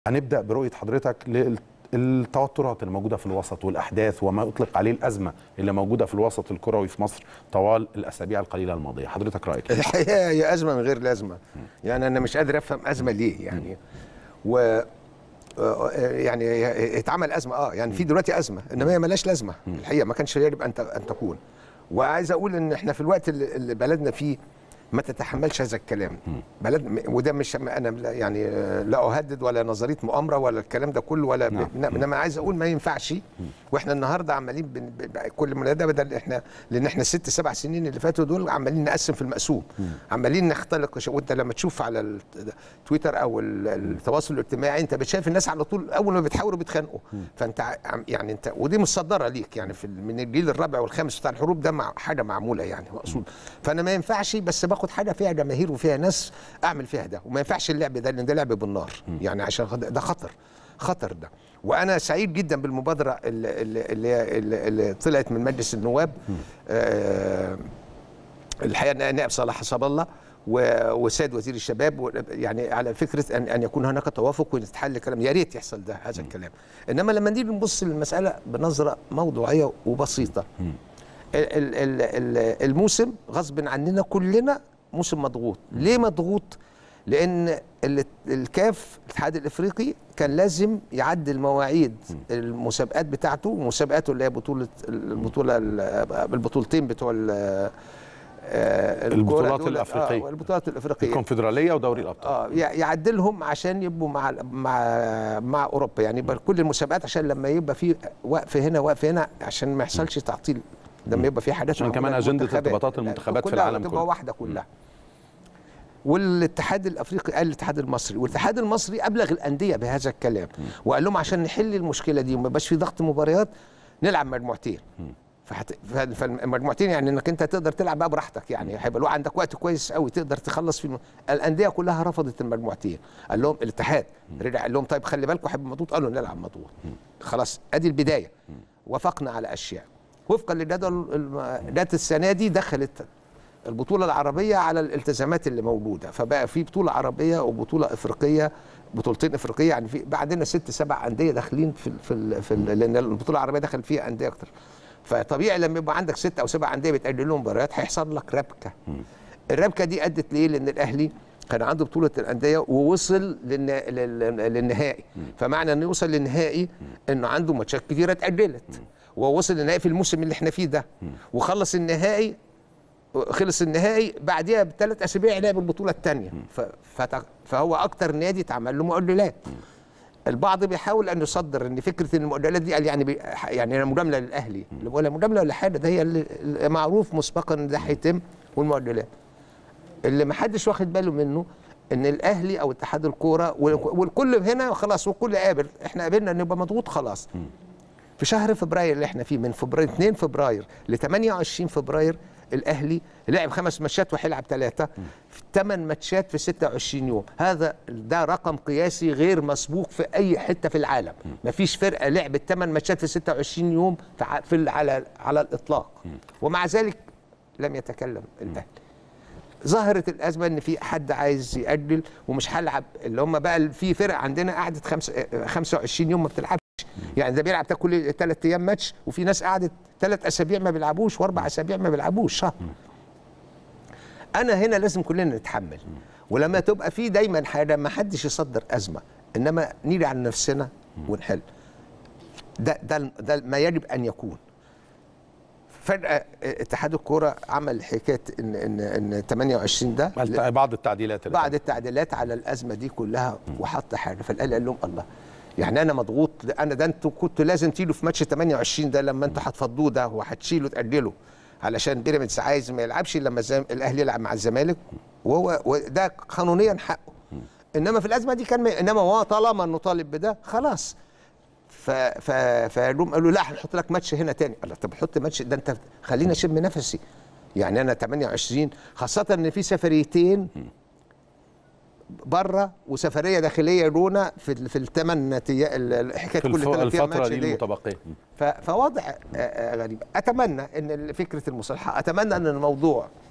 هنبدا برؤيه حضرتك للتوترات اللي موجوده في الوسط والاحداث وما اطلق عليه الازمه اللي موجوده في الوسط الكروي في مصر طوال الاسابيع القليله الماضيه حضرتك رايك إيه؟ الحقيقه هي ازمه من غير لازمه يعني انا مش قادر افهم ازمه ليه يعني و آه، يعني اتعمل ازمه اه يعني في دلوقتي ازمه انما هي ملهاش لازمه الحقيقه ما كانش يجب ان ت- ان تكون وعايز اقول ان احنا في الوقت اللي اللي بلدنا فيه ما تتحملش هذا الكلام بلد وده مش انا لا- يعني آه، لا اهدد ولا نظريه مؤامره ولا الكلام ده كله ولا نعم. ب- انما عايز اقول ما ينفعش واحنا النهارده عمالين بن- ب- ب- كل من ده بدل احنا لان احنا الست سبع سنين اللي فاتوا دول عمالين نقسم في المقسوم عمالين نختلق ش- وانت لما تشوف على التويتر او ال- التواصل الاجتماعي انت بتشايف الناس على طول اول ما بتحاوروا بيتخانقوا فانت ع- عم- يعني انت ودي مصدره ليك يعني في ال- من الجيل الرابع والخامس بتاع الحروب ده مع حاجه معموله يعني مقصود فانا ما ينفعش بس باخد حاجه فيها جماهير وفيها ناس اعمل فيها ده وما ينفعش اللعب ده لان ده لعب بالنار يعني عشان خد- ده خطر خطر ده وانا سعيد جدا بالمبادره اللي, اللي, اللي, اللي, اللي طلعت من مجلس النواب آه الحقيقه نائب صلاح حسب الله و- والسيد وزير الشباب و- يعني على فكره ان ان يكون هناك توافق ويتحل كلام يا ريت يحصل ده هذا الكلام انما لما نيجي نبص للمساله بنظره موضوعيه وبسيطه ال- ال- ال- ال- الموسم غصب عننا كلنا موسم مضغوط ليه مضغوط لان ال- الكاف الاتحاد الافريقي كان لازم يعدل مواعيد المسابقات بتاعته مسابقاته اللي هي بطوله البطوله البطولتين بتوع ال- آه، الكرة البطولات دول- الأفريقية. آه البطولات الافريقيه الكونفدراليه ودوري الابطال اه يع- يعدلهم عشان يبقوا مع مع مع اوروبا يعني يبقى كل المسابقات عشان لما يبقى في وقف هنا وقف هنا عشان ما يحصلش تعطيل لما يبقى في حاجات عشان معمولة كمان أجندة للمنتخبات. ارتباطات المنتخبات في كلها العالم تبقى كله. واحده كلها والاتحاد الافريقي قال الاتحاد المصري والاتحاد المصري ابلغ الانديه بهذا الكلام وقال لهم عشان نحل المشكله دي وما يبقاش في ضغط مباريات نلعب مجموعتين فحت... ف- فالمجموعتين يعني انك انت تقدر تلعب بقى براحتك يعني هيبقى له عندك وقت كويس قوي تقدر تخلص فيه الم... الانديه كلها رفضت المجموعتين قال لهم الاتحاد رجع قال لهم طيب خلي بالكم هيبقى مضغوط قالوا نلعب مضغوط خلاص ادي البدايه وافقنا على اشياء وفقا لجدول الم- جدول السنه دي دخلت البطوله العربيه على الالتزامات اللي موجوده فبقى في بطوله عربيه وبطوله افريقيه بطولتين افريقيه يعني في بقى عندنا ست سبع انديه داخلين في ال في, ال في ال لان البطوله العربيه دخل فيها انديه اكتر فطبيعي لما يبقى عندك ست او سبع انديه بتأجل لهم مباريات هيحصل لك ربكه الربكه دي ادت ليه لان الاهلي كان عنده بطوله الانديه ووصل للن... لل... للنهائي فمعنى انه يوصل للنهائي انه عنده ماتشات كتيره اتاجلت ووصل للنهائي في الموسم اللي احنا فيه ده وخلص النهائي خلص النهائي بعديها بثلاث اسابيع لعب البطوله الثانيه ف... فت... فهو اكتر نادي اتعمل له مؤجلات البعض بيحاول ان يصدر ان فكره ان المؤجلات دي قال يعني بي يعني أنا مجامله للاهلي ولا مجامله ولا حاجه ده هي اللي اللي معروف مسبقا ان ده هيتم والمؤجلات اللي ما حدش واخد باله منه ان الاهلي او اتحاد الكوره وال- والكل هنا خلاص والكل قابل احنا قابلنا ان يبقى مضغوط خلاص في شهر فبراير اللي احنا فيه من فبراير 2 فبراير ل 28 فبراير الاهلي لعب خمس ماتشات وهيلعب ثلاثه في ثمان ماتشات في 26 يوم هذا ده رقم قياسي غير مسبوق في اي حته في العالم مفيش فرقه لعبت ثمان ماتشات في 26 يوم في ع- في ال- على على الاطلاق ومع ذلك لم يتكلم الاهلي ظهرت الازمه ان في حد عايز ياجل ومش هلعب اللي هم بقى في فرق عندنا قعدت خمس- آه، 25 يوم ما بتلعبش يعني ده بيلعب تا كل ثلاث ايام ماتش وفي ناس قعدت ثلاث اسابيع ما بيلعبوش واربع اسابيع ما بيلعبوش شهر انا هنا لازم كلنا نتحمل ولما تبقى في دايما حاجه ما حدش يصدر ازمه انما نيجي على نفسنا ونحل ده ده ده ما يجب ان يكون فجاه اتحاد الكوره عمل حكايه ان ان ان 28 ده الت- بعض التعديلات اللي بعد التعديلات على الازمه دي كلها وحط حاجه فالاهلي قال لهم الله يعني انا مضغوط انا ده انتوا كنتوا لازم تيجوا في ماتش 28 ده لما انتوا هتفضوه ده وهتشيلوا تاجلوا علشان بيراميدز عايز ما يلعبش لما الزم... الاهلي يلعب مع الزمالك وهو وده قانونيا حقه انما في الازمه دي كان ما... انما هو طالما انه طالب بده خلاص ف ف فقالوا قالوا لا هنحط لك ماتش هنا تاني قال طب حط ماتش ده انت خليني اشم نفسي يعني انا 28 خاصه ان في سفريتين بره وسفريه داخليه رونا في ال- في الثمان حكايه في كل الف- ثلاث ايام الفتره ماتش دي دي المتبقيه ف- فوضع آه، آه، غريب اتمنى ان ال- فكره المصالحه اتمنى ان الموضوع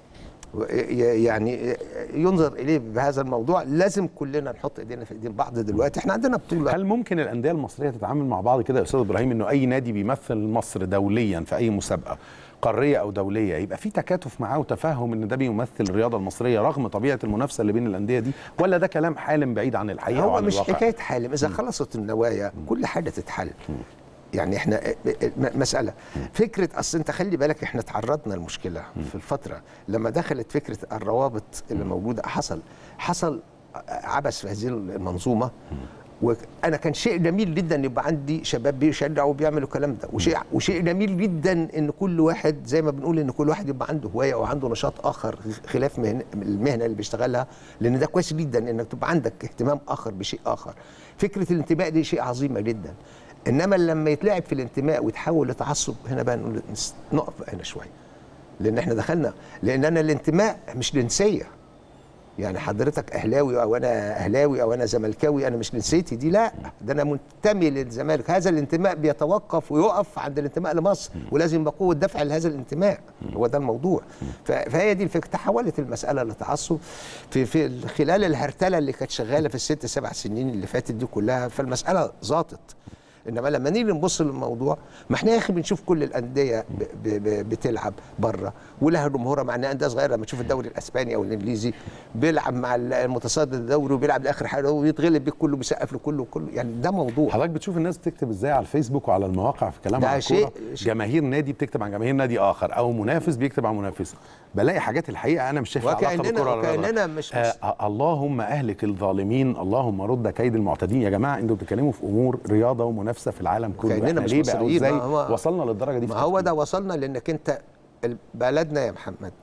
ي- يعني ينظر اليه بهذا الموضوع لازم كلنا نحط ايدينا في ايدين بعض دلوقتي احنا عندنا بطوله هل ممكن الانديه المصريه تتعامل مع بعض كده يا استاذ ابراهيم انه اي نادي بيمثل مصر دوليا في اي مسابقه قاريه او دوليه يبقى في تكاتف معاه وتفاهم ان ده بيمثل الرياضه المصريه رغم طبيعه المنافسه اللي بين الانديه دي ولا ده كلام حالم بعيد عن الحقيقه هو وعن مش الواقع حكايه حالم اذا خلصت النوايا كل حاجه تتحل يعني احنا م- مساله فكره اصل انت خلي بالك احنا تعرضنا لمشكله في الفتره لما دخلت فكره الروابط اللي موجوده حصل حصل عبث في هذه المنظومه وانا كان شيء جميل جدا يبقى عندي شباب بيشجعوا وبيعملوا الكلام ده وشيء وشيء جميل جدا ان كل واحد زي ما بنقول ان كل واحد يبقى عنده هوايه او عنده نشاط اخر خلاف مهن المهنه اللي بيشتغلها لان ده كويس جدا انك تبقى عندك اهتمام اخر بشيء اخر فكره الانتماء دي شيء عظيمه جدا انما لما يتلعب في الانتماء ويتحول لتعصب هنا بقى نقول نس- نقف هنا شويه لان احنا دخلنا لان انا الانتماء مش جنسيه يعني حضرتك اهلاوي او انا اهلاوي او انا زملكاوي انا مش جنسيتي دي لا ده انا منتمي للزمالك هذا الانتماء بيتوقف ويقف عند الانتماء لمصر ولازم يبقى قوه دفع لهذا الانتماء هو ده الموضوع ف- فهي دي الفكره تحولت المساله لتعصب في في خلال الهرتله اللي كانت شغاله في الست سبع سنين اللي فاتت دي كلها فالمساله ظاطت انما لما نيجي نبص للموضوع ما احنا يا اخي بنشوف كل الانديه ب- ب- ب- بتلعب بره ولها جمهورها مع انها انديه صغيره لما تشوف الدوري الاسباني او الانجليزي بيلعب مع المتصدر الدوري وبيلعب لاخر حاجه ويتغلب بيه كله بيسقف له كله كله يعني ده موضوع حضرتك بتشوف الناس بتكتب ازاي على الفيسبوك وعلى المواقع في كلام ده عن شيء- الكوره شيء- جماهير نادي بتكتب عن جماهير نادي اخر او منافس بيكتب عن منافسه بلاقي حاجات الحقيقه انا مش شايف لها علاقه وكأننا- بالكوره ولا الرياضة. وكأننا مش- مش- آه اللهم اهلك الظالمين اللهم رد كيد المعتدين يا جماعه انتوا بتتكلموا في امور رياضه ومنافسه في العالم كله وكأننا احنا مش ليه بقى مصريين، ازاي ما هو- وصلنا للدرجه دي في ما هو التفكير؟ ده وصلنا لانك انت ال- بلدنا يا محمد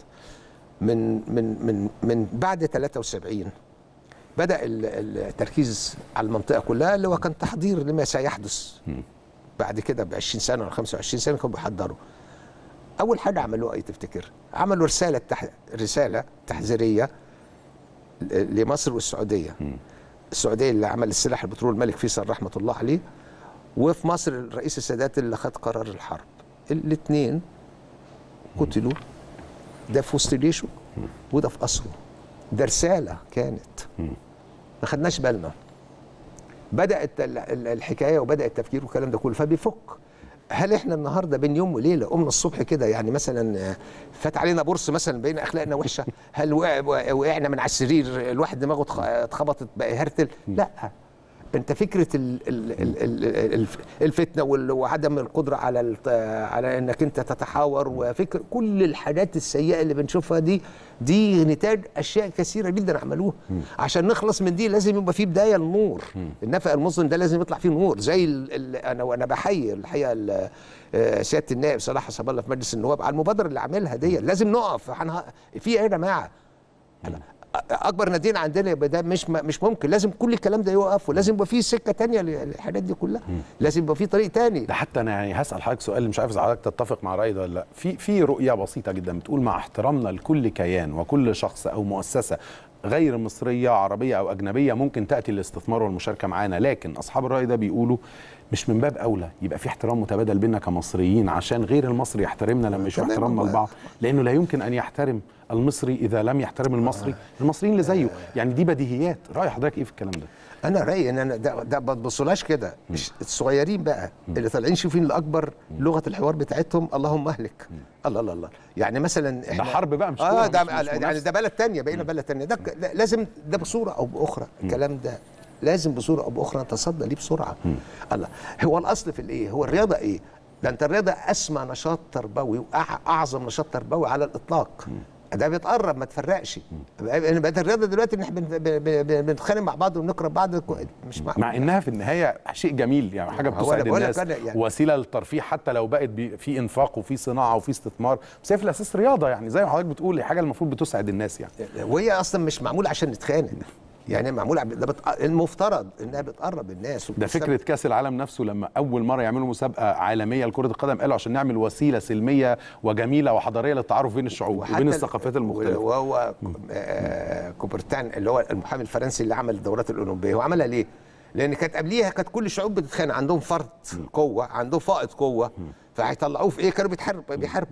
من من من من بعد 73 بدا ال- التركيز على المنطقه كلها اللي هو كان تحضير لما سيحدث بعد كده ب 20 سنه ولا 25 سنه كانوا بيحضروا اول حاجه عملوها ايه تفتكر عملوا رساله تح... رساله تحذيريه ل- لمصر والسعوديه السعوديه اللي عمل السلاح البترول الملك فيصل رحمه الله عليه وفي مصر الرئيس السادات اللي خد قرار الحرب الاثنين قتلوا ده في وسط جيشه وده في قصره ده رساله كانت ما خدناش بالنا بدات ال- ال- الحكايه وبدا التفكير والكلام ده كله فبيفك هل احنا النهارده بين يوم وليله قمنا الصبح كده يعني مثلا آه، فات علينا برص مثلا بقينا اخلاقنا وحشه هل وقع- وقعنا من على السرير الواحد دماغه اتخ- اتخبطت بقى هرتل لا انت فكره ال ال ال ال الف- الفتنه وال- وعدم القدره على الت- على انك انت تتحاور وفكر كل الحاجات السيئه اللي بنشوفها دي دي نتاج اشياء كثيره جدا عملوها عشان نخلص من دي لازم يبقى في بدايه للنور النفق المظلم ده لازم يطلع فيه نور زي ال ال انا وانا بحيي الحقيقه ال- آه، سياده النائب صلاح حسب الله في مجلس النواب على المبادره اللي عاملها دي لازم نقف هنها- في ايه يا جماعه أنا اكبر ناديين عندنا يبقى ده مش مش ممكن لازم كل الكلام ده يوقف ولازم يبقى في سكه تانية للحاجات دي كلها لازم يبقى في طريق تاني ده حتى انا يعني هسال حضرتك سؤال مش عارف اذا حضرتك تتفق مع رايي ده ولا لا في في رؤيه بسيطه جدا بتقول مع احترامنا لكل كيان وكل شخص او مؤسسه غير مصريه عربيه او اجنبيه ممكن تاتي الاستثمار والمشاركه معانا لكن اصحاب الراي ده بيقولوا مش من باب اولى يبقى في احترام متبادل بيننا كمصريين عشان غير المصري يحترمنا لما يشوف تمام، احترامنا هو- لبعض لانه لا يمكن ان يحترم المصري اذا لم يحترم المصري المصريين اللي زيه يعني دي بديهيات راي حضرتك ايه في الكلام ده انا رايي ان انا ده, ده ما تبصولهاش كده مش الصغيرين بقى اللي طالعين شوفين الاكبر لغه الحوار بتاعتهم اللهم اهلك الله الله الله يعني مثلا احنا حرب بقى مش اه كورة، ده مش- مش يعني منافسة. ده بلد تانية بقينا بلد تانية ده ك- لا- لازم ده بصوره او باخرى الكلام ده لازم بصوره او باخرى نتصدى ليه بسرعه الله هو الاصل في الايه هو الرياضه ايه ده انت الرياضه اسمى نشاط تربوي واعظم نشاط تربوي على الاطلاق ده بيتقرب ما تفرقش يعني بقت الرياضه دلوقتي ان احنا بن- بن- بن- بنتخانق مع بعض ونقرب بعض مش معقول مع انها في النهايه شيء جميل يعني حاجه هو أنا بتسعد بقول لك الناس أنا يعني- وسيله للترفيه حتى لو بقت بي- في انفاق وفي صناعه وفي استثمار بس هي في الاساس رياضه يعني زي ما حضرتك بتقول هي حاجه المفروض بتسعد الناس يعني وهي اصلا مش معموله عشان نتخانق يعني معموله ده بت... المفترض انها بتقرب الناس ده فكره كاس العالم نفسه لما اول مره يعملوا مسابقه عالميه لكره القدم قالوا عشان نعمل وسيله سلميه وجميله وحضاريه للتعارف بين الشعوب وحتى وبين ال- الثقافات المختلفه وهو آه كوبرتان اللي هو المحامي الفرنسي اللي عمل الدورات الاولمبيه هو عملها ليه؟ لان كانت قبليها كانت كل الشعوب بتتخانق عندهم فرط قوه عندهم فائض قوه فهيطلعوه في ايه؟ كانوا بيتحاربوا بيحاربوا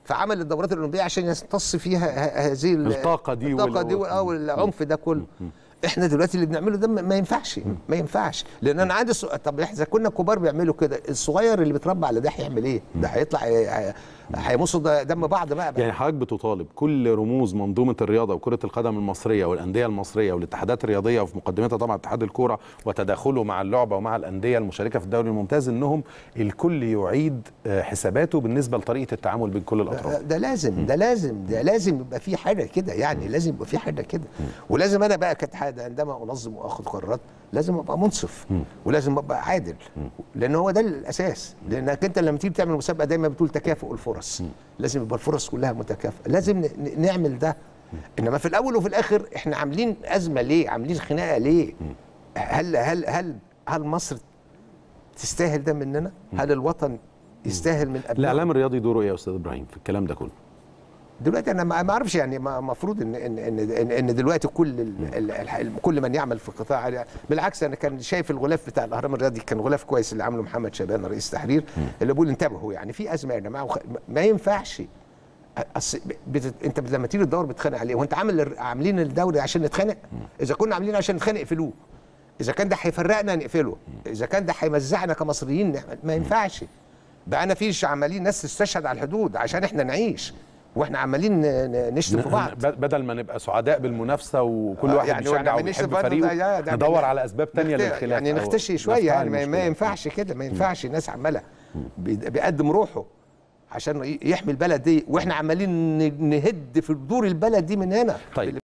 فعمل الدورات الاولمبيه عشان يمتص فيها ه- هذه ال- الطاقة دي الطاقه وال- دي وال- آه، والعنف ده كله احنا دلوقتي اللي بنعمله ده ما ما ينفعش ما ينفعش لان انا عندي سؤال طب اذا كنا كبار بيعملوا كده الصغير اللي بيتربى على ده هيعمل ايه؟ ده هيطلع هي- هي- هيمصوا ده- دم بعض بقى, بقى. يعني حضرتك بتطالب كل رموز منظومه الرياضه وكره القدم المصريه والانديه المصريه والاتحادات الرياضيه وفي مقدمتها طبعا اتحاد الكوره وتداخله مع اللعبه ومع الانديه المشاركه في الدوري الممتاز انهم الكل يعيد آه، حساباته بالنسبه لطريقه التعامل بين كل الاطراف ده لازم ده لازم ده لازم يبقى في حاجه كده يعني لازم يبقى في حاجه كده ولازم انا بقى كاتحاد عندما انظم واخد قرارات لازم ابقى منصف ولازم ابقى عادل لان هو ده الاساس لانك انت لما تيجي تعمل مسابقه دايما بتقول تكافؤ الفرص لازم يبقى الفرص كلها متكافئه لازم ن- ن- نعمل ده انما في الاول وفي الاخر احنا عاملين ازمه ليه عاملين خناقه ليه هل هل هل هل مصر تستاهل ده مننا هل الوطن يستاهل من أبنائه؟ الاعلام الرياضي دوره ايه يا استاذ ابراهيم في الكلام ده كله دلوقتي انا ما ما اعرفش يعني المفروض ان ان ان ان, إن دلوقتي كل ال ال ال كل من يعمل في القطاع بالعكس انا كان شايف الغلاف بتاع الاهرام الرياضي كان غلاف كويس اللي عامله محمد شبان رئيس تحرير اللي بيقول انتبهوا يعني في ازمه يا جماعه وخ... ما ينفعش أص... بت... انت لما تيجي تدور بتتخانق عليه وانت عامل الر- عاملين الدوري عشان نتخانق اذا كنا عاملين عشان نتخانق اقفلوه اذا كان ده هيفرقنا نقفله اذا كان ده هيمزعنا كمصريين نعمل- ما ينفعش بقى انا فيش عمالين ناس تستشهد على الحدود عشان احنا نعيش واحنا عمالين ن- ن- نشتم في بعض ب- بدل ما نبقى سعداء بالمنافسه وكل آه، واحد يعني بيشجع واحنا بنشتم وبيحب في بعض ده- فريقه ده- ده- ندور على اسباب تانية نخت- للخلاف يعني أو نختشي شويه نفتعل يعني ما, ما المشكلة. ينفعش كده ما ينفعش الناس عماله بي- بيقدم روحه عشان ي- يحمي البلد دي واحنا عمالين ن- نهد في دور البلد دي من هنا طيب